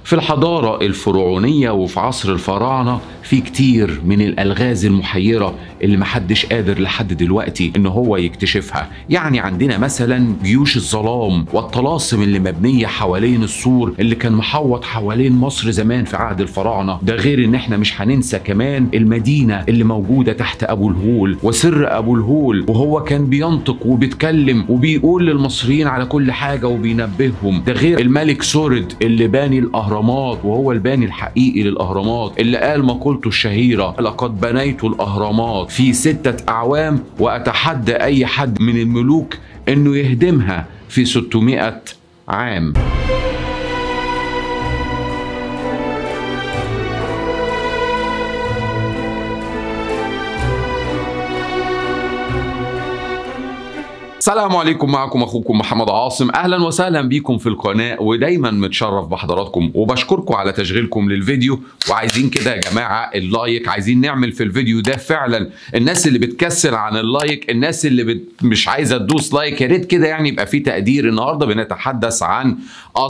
في الحضارة الفرعونية وفي عصر الفراعنة في كتير من الألغاز المحيرة اللي محدش قادر لحد دلوقتي إن هو يكتشفها يعني عندنا مثلا جيوش الظلام والطلاسم اللي مبنية حوالين السور اللي كان محوط حوالين مصر زمان في عهد الفراعنة ده غير إن إحنا مش هننسى كمان المدينة اللي موجودة تحت أبو الهول وسر أبو الهول وهو كان بينطق وبيتكلم وبيقول للمصريين على كل حاجة وبينبههم ده غير الملك سورد اللي باني الأهرامات وهو الباني الحقيقي للأهرامات اللي قال مقولته الشهيرة لقد بنيت الأهرامات في ستة أعوام وأتحدى أي حد من الملوك إنه يهدمها في 600 عام السلام عليكم معكم اخوكم محمد عاصم اهلا وسهلا بيكم في القناه ودايما متشرف بحضراتكم وبشكركم على تشغيلكم للفيديو وعايزين كده يا جماعه اللايك عايزين نعمل في الفيديو ده فعلا الناس اللي بتكسل عن اللايك الناس اللي بت... مش عايزه تدوس لايك يا ريت كده يعني يبقى في تقدير النهارده بنتحدث عن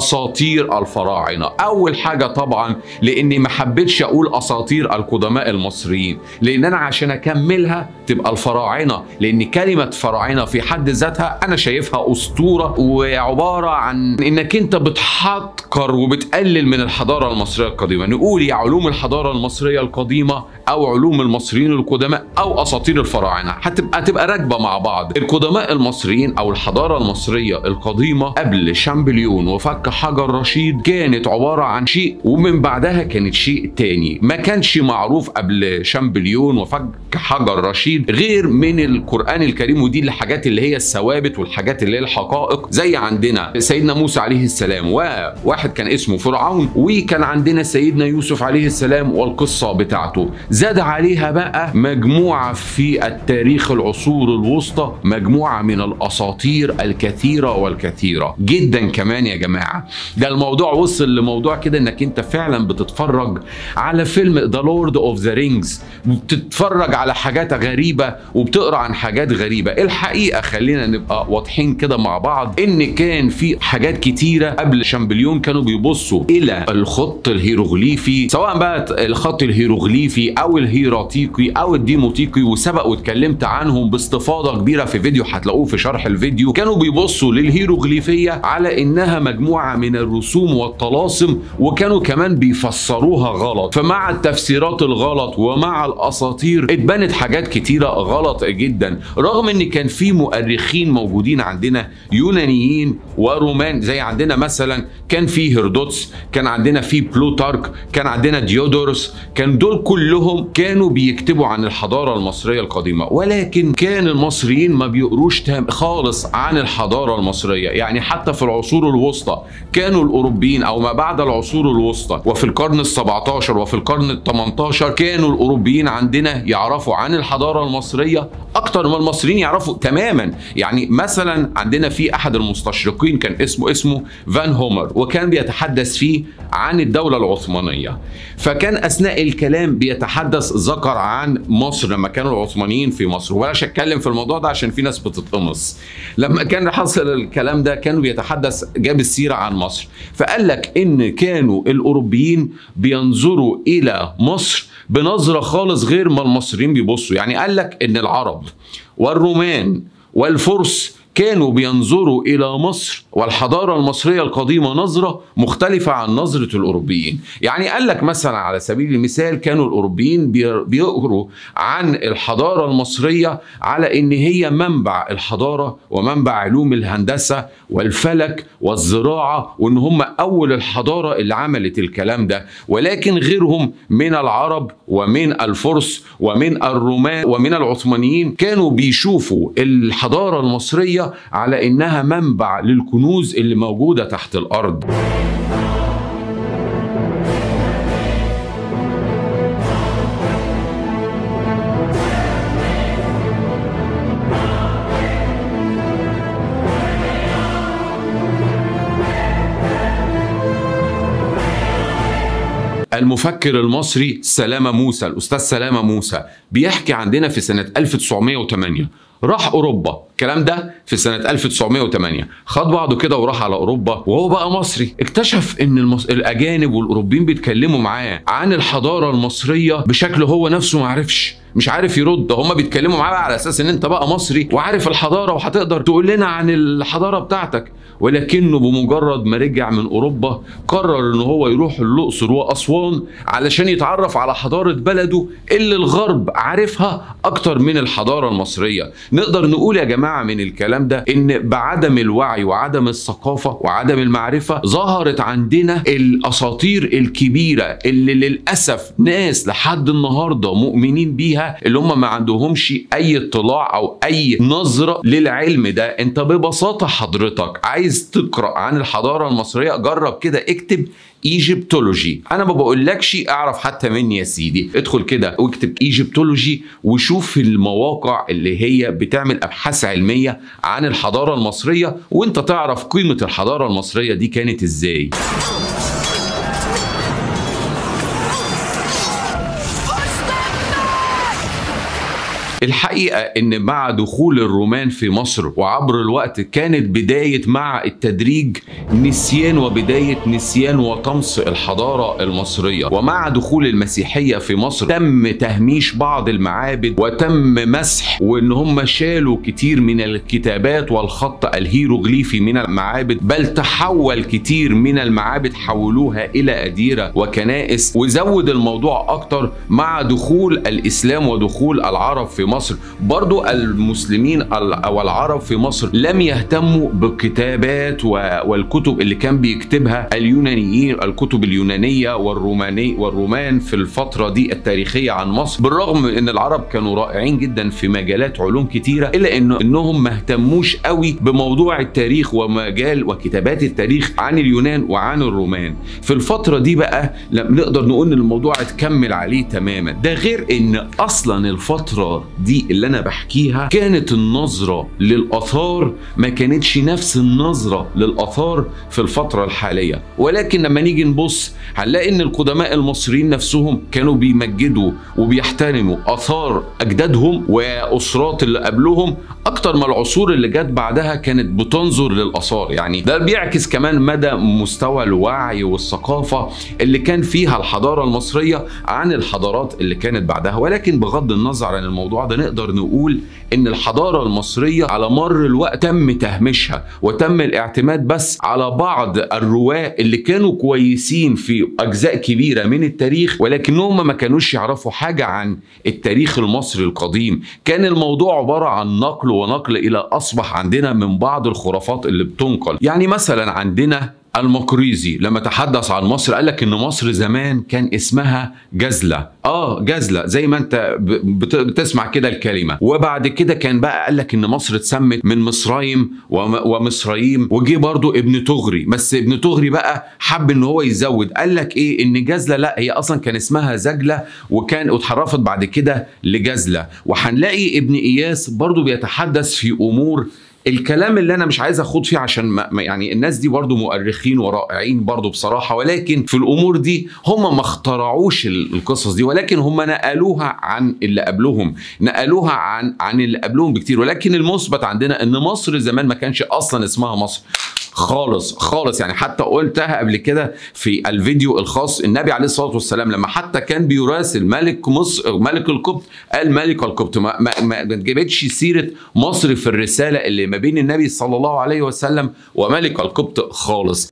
اساطير الفراعنه اول حاجه طبعا لاني ما حبيتش اقول اساطير القدماء المصريين لان انا عشان اكملها تبقى الفراعنه لان كلمه فراعنه في حد ذاتها انا شايفها اسطوره وعباره عن انك انت بتحقر وبتقلل من الحضاره المصريه القديمه نقول يا علوم الحضاره المصريه القديمه او علوم المصريين القدماء او اساطير الفراعنه هتبقى تبقى راكبه مع بعض القدماء المصريين او الحضاره المصريه القديمه قبل شامبليون وفك حجر رشيد كانت عباره عن شيء ومن بعدها كانت شيء تاني ما كانش معروف قبل شامبليون وفك حجر رشيد غير من القران الكريم ودي الحاجات اللي هي الثوابت والحاجات اللي هي الحقائق زي عندنا سيدنا موسى عليه السلام وواحد كان اسمه فرعون وكان عندنا سيدنا يوسف عليه السلام والقصه بتاعته زاد عليها بقى مجموعه في التاريخ العصور الوسطى مجموعه من الاساطير الكثيره والكثيره جدا كمان يا جماعه ده الموضوع وصل لموضوع كده انك انت فعلا بتتفرج على فيلم ذا لورد اوف ذا رينجز بتتفرج على حاجات غريبه وبتقرا عن حاجات غريبه الحقيقه خلينا نبقى واضحين كده مع بعض ان كان في حاجات كتيره قبل شامبليون كانوا بيبصوا الى الخط الهيروغليفي سواء بقى الخط الهيروغليفي او الهيراتيقي او الديموتيقي وسبق واتكلمت عنهم باستفاضه كبيره في فيديو هتلاقوه في شرح الفيديو كانوا بيبصوا للهيروغليفيه على انها مجموعه من الرسوم والطلاسم وكانوا كمان بيفسروها غلط فمع التفسيرات الغلط ومع الاساطير اتبنت حاجات كتيره غلط جدا رغم ان كان في مؤرخين موجودين عندنا يونانيين ورومان زي عندنا مثلا كان في هيرودوتس كان عندنا في بلوتارك كان عندنا ديودورس كان دول كلهم كانوا بيكتبوا عن الحضاره المصريه القديمه ولكن كان المصريين ما بيقروش تام خالص عن الحضاره المصريه يعني حتى في العصور الوسطى كانوا الاوروبيين او ما بعد العصور الوسطى وفي القرن ال17 وفي القرن ال18 كانوا الاوروبيين عندنا يعرفوا عن الحضاره المصريه اكتر ما المصريين يعرفوا تماما يعني مثلا عندنا في احد المستشرقين كان اسمه اسمه فان هومر وكان بيتحدث فيه عن الدوله العثمانيه فكان اثناء الكلام بيتحدث ذكر عن مصر لما كانوا العثمانيين في مصر وبلاش اتكلم في الموضوع ده عشان في ناس بتتقمص لما كان حصل الكلام ده كانوا بيتحدث جاب السيره عن مصر فقال لك ان كانوا الاوروبيين بينظروا الى مصر بنظره خالص غير ما المصريين بيبصوا يعني قال لك ان العرب والرومان والفرس كانوا بينظروا الى مصر والحضاره المصريه القديمه نظره مختلفه عن نظره الاوروبيين، يعني قال لك مثلا على سبيل المثال كانوا الاوروبيين بيقروا عن الحضاره المصريه على ان هي منبع الحضاره ومنبع علوم الهندسه والفلك والزراعه وان هم اول الحضاره اللي عملت الكلام ده، ولكن غيرهم من العرب ومن الفرس ومن الرومان ومن العثمانيين كانوا بيشوفوا الحضاره المصريه على انها منبع للكنوز اللي موجوده تحت الارض المفكر المصري سلامة موسى الأستاذ سلامة موسى بيحكي عندنا في سنة 1908 راح أوروبا الكلام ده في سنة 1908 خد بعضه كده وراح على أوروبا وهو بقى مصري اكتشف إن المص... الأجانب والأوروبيين بيتكلموا معاه عن الحضارة المصرية بشكل هو نفسه ما عرفش مش عارف يرد هما بيتكلموا معاه على اساس ان انت بقى مصري وعارف الحضاره وهتقدر تقول لنا عن الحضاره بتاعتك ولكنه بمجرد ما رجع من اوروبا قرر ان هو يروح الاقصر واسوان علشان يتعرف على حضاره بلده اللي الغرب عارفها اكتر من الحضاره المصريه نقدر نقول يا جماعه من الكلام ده ان بعدم الوعي وعدم الثقافه وعدم المعرفه ظهرت عندنا الاساطير الكبيره اللي للاسف ناس لحد النهارده مؤمنين بيها اللي هم ما عندهمش اي اطلاع او اي نظره للعلم ده انت ببساطه حضرتك عايز تقرا عن الحضاره المصريه جرب كده اكتب ايجيبتولوجي انا ما بقولكش اعرف حتى مني يا سيدي ادخل كده واكتب ايجيبتولوجي وشوف المواقع اللي هي بتعمل ابحاث علميه عن الحضاره المصريه وانت تعرف قيمه الحضاره المصريه دي كانت ازاي الحقيقة إن مع دخول الرومان في مصر وعبر الوقت كانت بداية مع التدريج نسيان وبداية نسيان وطمس الحضارة المصرية ومع دخول المسيحية في مصر تم تهميش بعض المعابد وتم مسح وإن هم شالوا كتير من الكتابات والخط الهيروغليفي من المعابد بل تحول كتير من المعابد حولوها إلى أديرة وكنائس وزود الموضوع أكتر مع دخول الإسلام ودخول العرب في مصر برضو المسلمين او العرب في مصر لم يهتموا بالكتابات والكتب اللي كان بيكتبها اليونانيين الكتب اليونانيه والروماني والرومان في الفتره دي التاريخيه عن مصر بالرغم من ان العرب كانوا رائعين جدا في مجالات علوم كتيره الا انه انهم ما اهتموش قوي بموضوع التاريخ ومجال وكتابات التاريخ عن اليونان وعن الرومان في الفتره دي بقى نقدر نقول ان الموضوع اتكمل عليه تماما ده غير ان اصلا الفتره دي اللي انا بحكيها كانت النظره للاثار ما كانتش نفس النظره للاثار في الفتره الحاليه ولكن لما نيجي نبص هنلاقي ان القدماء المصريين نفسهم كانوا بيمجدوا وبيحترموا اثار اجدادهم واسرات اللي قبلهم اكتر ما العصور اللي جت بعدها كانت بتنظر للاثار يعني ده بيعكس كمان مدى مستوى الوعي والثقافه اللي كان فيها الحضاره المصريه عن الحضارات اللي كانت بعدها ولكن بغض النظر عن الموضوع ده نقدر نقول ان الحضاره المصريه على مر الوقت تم تهميشها وتم الاعتماد بس على بعض الرواه اللي كانوا كويسين في اجزاء كبيره من التاريخ ولكنهم ما كانوش يعرفوا حاجه عن التاريخ المصري القديم كان الموضوع عباره عن نقل ونقل الى اصبح عندنا من بعض الخرافات اللي بتنقل يعني مثلا عندنا المقريزي لما تحدث عن مصر قال لك ان مصر زمان كان اسمها جزله اه جزله زي ما انت بتسمع كده الكلمه وبعد كده كان بقى قال لك ان مصر اتسمت من مصرايم ومصرايم وجي برضو ابن تغري بس ابن تغري بقى حب ان هو يزود قال لك ايه ان جزله لا هي اصلا كان اسمها زجله وكان اتحرفت بعد كده لجزله وهنلاقي ابن اياس برضو بيتحدث في امور الكلام اللي انا مش عايز اخوض فيه عشان ما يعني الناس دي برضو مؤرخين ورائعين برضو بصراحه ولكن في الامور دي هم ما اخترعوش القصص دي ولكن هم نقلوها عن اللي قبلهم نقلوها عن عن اللي قبلهم بكتير ولكن المثبت عندنا ان مصر زمان ما كانش اصلا اسمها مصر خالص خالص يعني حتى قلتها قبل كده في الفيديو الخاص النبي عليه الصلاه والسلام لما حتى كان بيراسل ملك مصر ملك القبط قال ملك القبط ما, ما, ما جابتش سيره مصر في الرساله اللي ما بين النبي صلى الله عليه وسلم وملك القبط خالص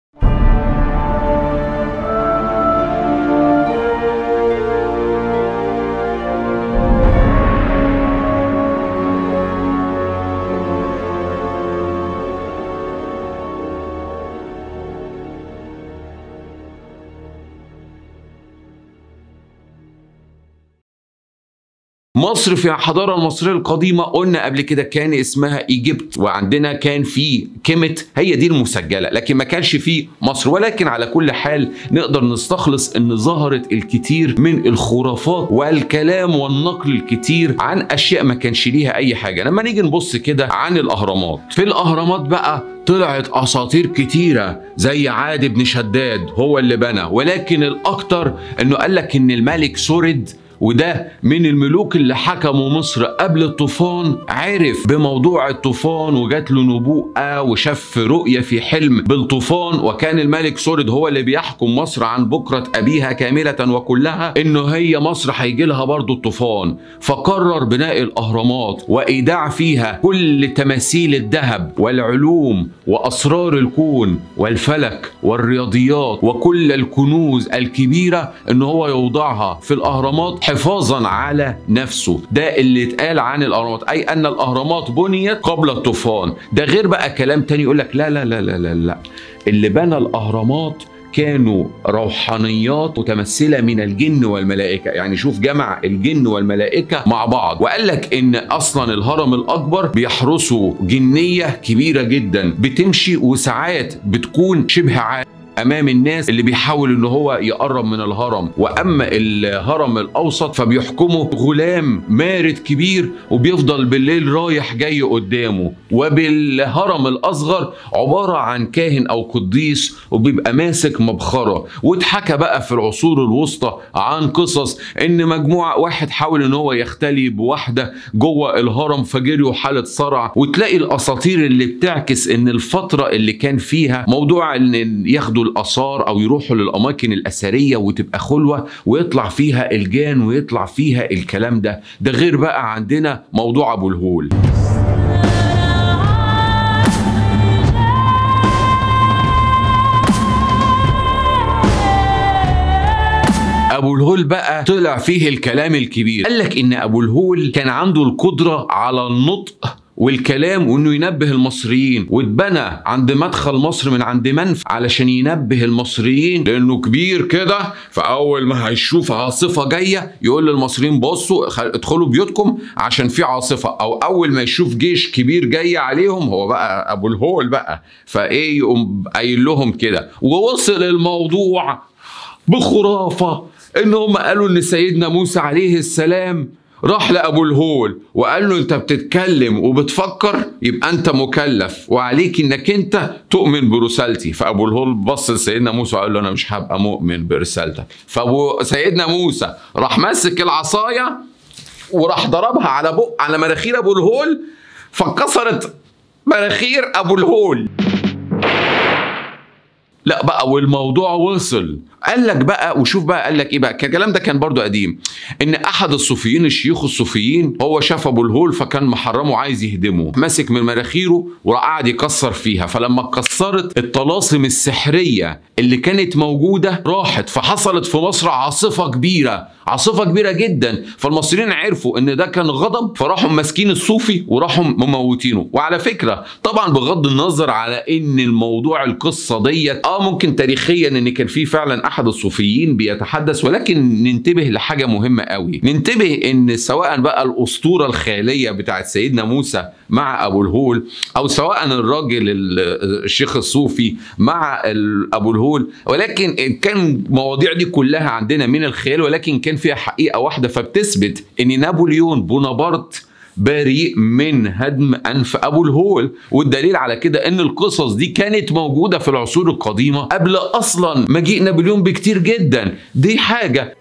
مصر في الحضاره المصريه القديمه قلنا قبل كده كان اسمها ايجيبت وعندنا كان في كيمت هي دي المسجله لكن ما كانش في مصر ولكن على كل حال نقدر نستخلص ان ظهرت الكثير من الخرافات والكلام والنقل الكتير عن اشياء ما كانش ليها اي حاجه لما نيجي نبص كده عن الاهرامات في الاهرامات بقى طلعت اساطير كتيره زي عاد بن شداد هو اللي بنى ولكن الاكتر انه قال لك ان الملك سورد وده من الملوك اللي حكموا مصر قبل الطوفان عرف بموضوع الطوفان وجات له نبوءة وشاف رؤية في حلم بالطوفان وكان الملك سورد هو اللي بيحكم مصر عن بكرة أبيها كاملة وكلها إنه هي مصر هيجي لها برضه الطوفان فقرر بناء الأهرامات وإيداع فيها كل تماثيل الذهب والعلوم وأسرار الكون والفلك والرياضيات وكل الكنوز الكبيرة إن هو يوضعها في الأهرامات حفاظا على نفسه ده اللي اتقال عن الأهرامات أي أن الأهرامات بنيت قبل الطوفان ده غير بقى كلام تاني يقول لك لا لا لا لا لا, لا. اللي بنى الأهرامات كانوا روحانيات متمثلة من الجن والملائكة يعني شوف جمع الجن والملائكة مع بعض وقال لك ان اصلا الهرم الاكبر بيحرسه جنية كبيرة جدا بتمشي وساعات بتكون شبه عالم امام الناس اللي بيحاول ان هو يقرب من الهرم واما الهرم الاوسط فبيحكمه غلام مارد كبير وبيفضل بالليل رايح جاي قدامه وبالهرم الاصغر عباره عن كاهن او قديس وبيبقى ماسك مبخره واتحكى بقى في العصور الوسطى عن قصص ان مجموعه واحد حاول ان هو يختلي بواحده جوه الهرم فجريوا حاله صرع وتلاقي الاساطير اللي بتعكس ان الفتره اللي كان فيها موضوع ان ياخدوا الاثار او يروحوا للاماكن الاثريه وتبقى خلوه ويطلع فيها الجان ويطلع فيها الكلام ده ده غير بقى عندنا موضوع ابو الهول ابو الهول بقى طلع فيه الكلام الكبير قال لك ان ابو الهول كان عنده القدره على النطق والكلام وانه ينبه المصريين واتبنى عند مدخل مصر من عند منف علشان ينبه المصريين لانه كبير كده فاول ما هيشوف عاصفه جايه يقول للمصريين بصوا ادخلوا بيوتكم عشان في عاصفه او اول ما يشوف جيش كبير جاي عليهم هو بقى ابو الهول بقى فايه يقوم قايل لهم كده ووصل الموضوع بخرافه ان هم قالوا ان سيدنا موسى عليه السلام راح لابو الهول وقال له انت بتتكلم وبتفكر يبقى انت مكلف وعليك انك انت تؤمن برسالتي فابو الهول بص لسيدنا موسى وقال له انا مش هبقى مؤمن برسالتك فابو سيدنا موسى راح ماسك العصايه وراح ضربها على بق على مناخير ابو الهول فانكسرت مناخير ابو الهول لا بقى والموضوع وصل قال لك بقى وشوف بقى قال لك ايه بقى الكلام ده كان برضو قديم ان احد الصوفيين الشيوخ الصوفيين هو شاف ابو الهول فكان محرمه عايز يهدمه ماسك من مناخيره وراح قاعد يكسر فيها فلما اتكسرت الطلاسم السحريه اللي كانت موجوده راحت فحصلت في مصر عاصفه كبيره عاصفه كبيره جدا فالمصريين عرفوا ان ده كان غضب فراحوا ماسكين الصوفي وراحوا مموتينه وعلى فكره طبعا بغض النظر على ان الموضوع القصه ديت اه ممكن تاريخيا ان كان في فعلا احد الصوفيين بيتحدث ولكن ننتبه لحاجه مهمه قوي ننتبه ان سواء بقى الاسطوره الخياليه بتاعت سيدنا موسى مع ابو الهول او سواء الراجل الشيخ الصوفي مع ابو الهول ولكن كان المواضيع دي كلها عندنا من الخيال ولكن كان فيها حقيقه واحده فبتثبت ان نابليون بونابرت بريء من هدم انف ابو الهول والدليل على كده ان القصص دي كانت موجوده في العصور القديمه قبل اصلا مجيء نابليون بكتير جدا دي حاجه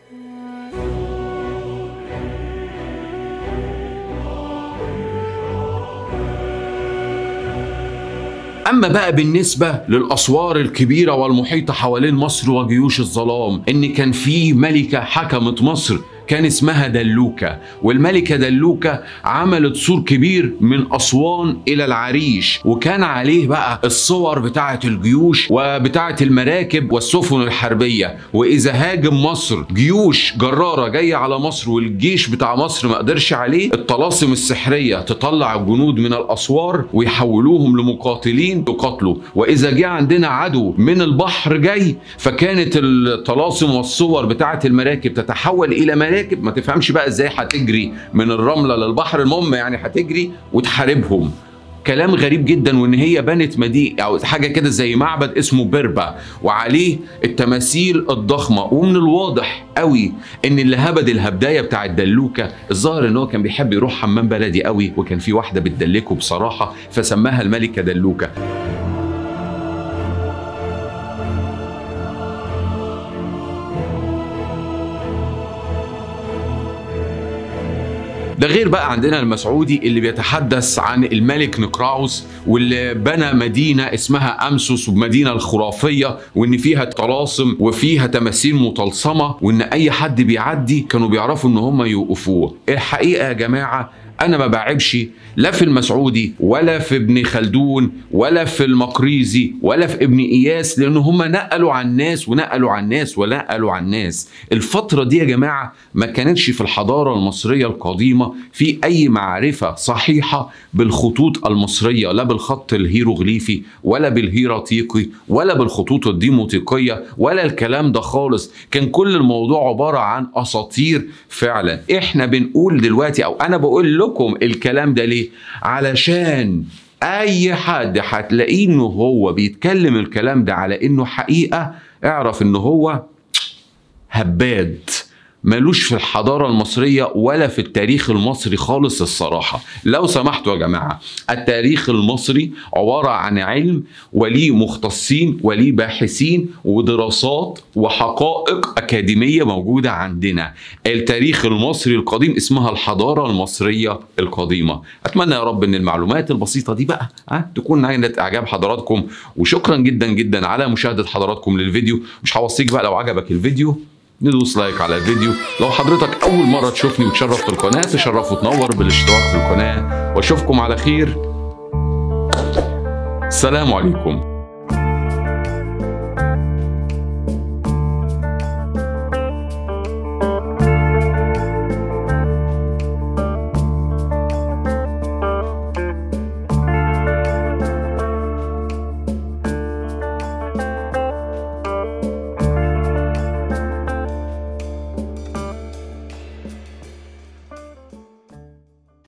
اما بقى بالنسبه للاسوار الكبيره والمحيطه حوالين مصر وجيوش الظلام ان كان في ملكه حكمت مصر كان اسمها دلوكة والملكة دلوكة عملت سور كبير من أسوان إلى العريش وكان عليه بقى الصور بتاعة الجيوش وبتاعة المراكب والسفن الحربية وإذا هاجم مصر جيوش جرارة جاية على مصر والجيش بتاع مصر ما قدرش عليه الطلاسم السحرية تطلع الجنود من الأسوار ويحولوهم لمقاتلين يقاتلوا وإذا جه عندنا عدو من البحر جاي فكانت الطلاسم والصور بتاعة المراكب تتحول إلى مراكب مراكب ما تفهمش بقى ازاي هتجري من الرمله للبحر المهم يعني هتجري وتحاربهم كلام غريب جدا وان هي بنت مدينه او حاجه كده زي معبد اسمه بيربا وعليه التماثيل الضخمه ومن الواضح قوي ان اللي هبد الهبدايه بتاع الدلوكه الظاهر ان هو كان بيحب يروح حمام بلدي قوي وكان في واحده بتدلكه بصراحه فسماها الملكه دلوكه ده غير بقى عندنا المسعودي اللي بيتحدث عن الملك نقراوس واللي بنى مدينه اسمها امسوس والمدينه الخرافيه وان فيها طلاسم وفيها تماثيل مطلسمه وان اي حد بيعدي كانوا بيعرفوا ان هم يوقفوه الحقيقه يا جماعه انا ما بعيبش لا في المسعودي ولا في ابن خلدون ولا في المقريزي ولا في ابن اياس لان هم نقلوا عن الناس ونقلوا عن الناس ونقلوا عن الناس الفتره دي يا جماعه ما كانتش في الحضاره المصريه القديمه في اي معرفه صحيحه بالخطوط المصريه لا بالخط الهيروغليفي ولا بالهيراتيقي ولا بالخطوط الديموتيقيه ولا الكلام ده خالص كان كل الموضوع عباره عن اساطير فعلا احنا بنقول دلوقتي او انا بقول لكم الكلام ده ليه علشان اي حد هتلاقيه انه هو بيتكلم الكلام ده على انه حقيقه اعرف انه هو هباد ملوش في الحضارة المصرية ولا في التاريخ المصري خالص الصراحة لو سمحتوا يا جماعة التاريخ المصري عبارة عن علم وليه مختصين وليه باحثين ودراسات وحقائق أكاديمية موجودة عندنا التاريخ المصري القديم اسمها الحضارة المصرية القديمة أتمنى يا رب أن المعلومات البسيطة دي بقى ها تكون نالت إعجاب حضراتكم وشكرا جدا جدا على مشاهدة حضراتكم للفيديو مش هوصيك بقى لو عجبك الفيديو ندوس لايك على الفيديو لو حضرتك اول مره تشوفني وتشرف في القناه تشرف وتنور بالاشتراك في القناه واشوفكم على خير سلام عليكم